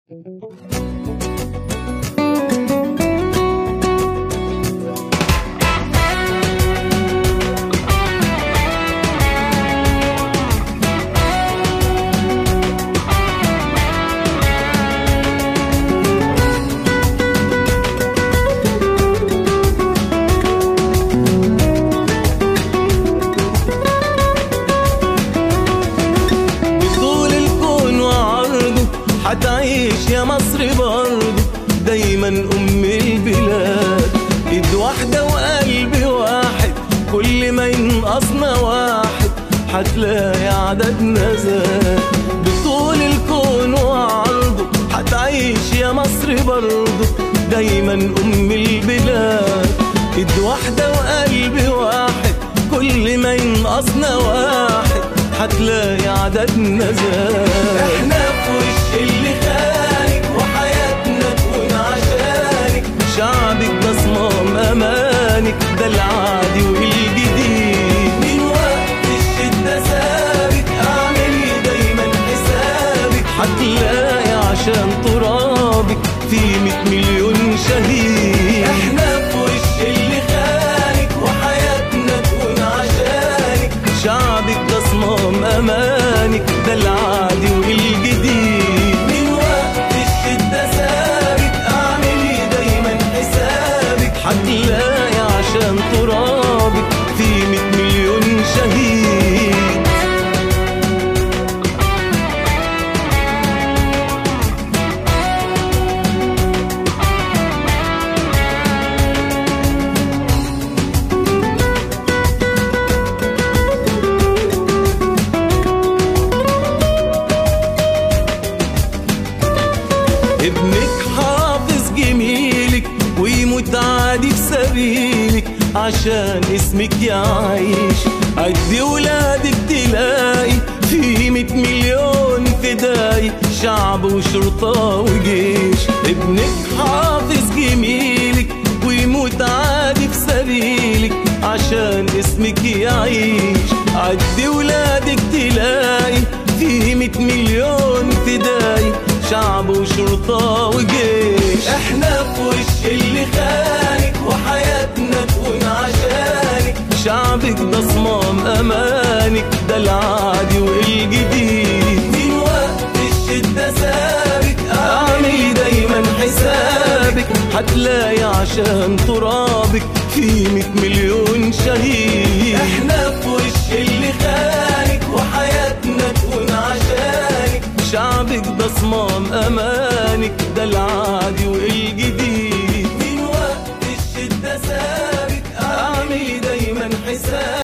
بطول الكون وعرضه حتعيش يا مصر برضه دايما ام البلاد ايد واحدة وقلب واحد كل ما ينقصنا واحد حتلاقي عددنا زاد بطول الكون وعرضه حتعيش يا مصر برضه دايما ام البلاد ايد واحدة وقلب واحد كل ما ينقصنا واحد حتلاقي عددنا زاد احنا في وش اللي خانك وحياتنا تكون عشانك شعبك ده صمام امانك ده العادي والجديد من وقت الشدة سابك اعملي دايما حسابك حتلاقي عشان ترابك في 100 مليون شهيد احنا في وش اللي خانك وحياتنا تكون عشانك شعبك ده صمام امانك ده العادي والجديد من وقت الشدة سابك اعملي دايما حسابك حتلاقي عشان ترابك في 100 مليون شهيد ابنك حافظ جميلك ويموت عادي في سبيلك عشان اسمك يعيش عد ولادك تلاقي في مية مليون فداي شعب وشرطة وجيش ابنك حافظ جميلك ويموت عادي في سبيلك عشان اسمك يعيش عد ولادك تلاقي في مية مليون فداي شعب وشرطة وجيش احنا في وش اللي خانك وحياتنا تكون عشانك شعبك ده صمام امانك ده العادي والجديد من وقت الشدة سابك اعملي دايما حسابك حتلاقي عشان ترابك في 100 مليون شهيد احنا في وش اللي خانك وحياتنا تكون عشانك شعبك ده صمام امان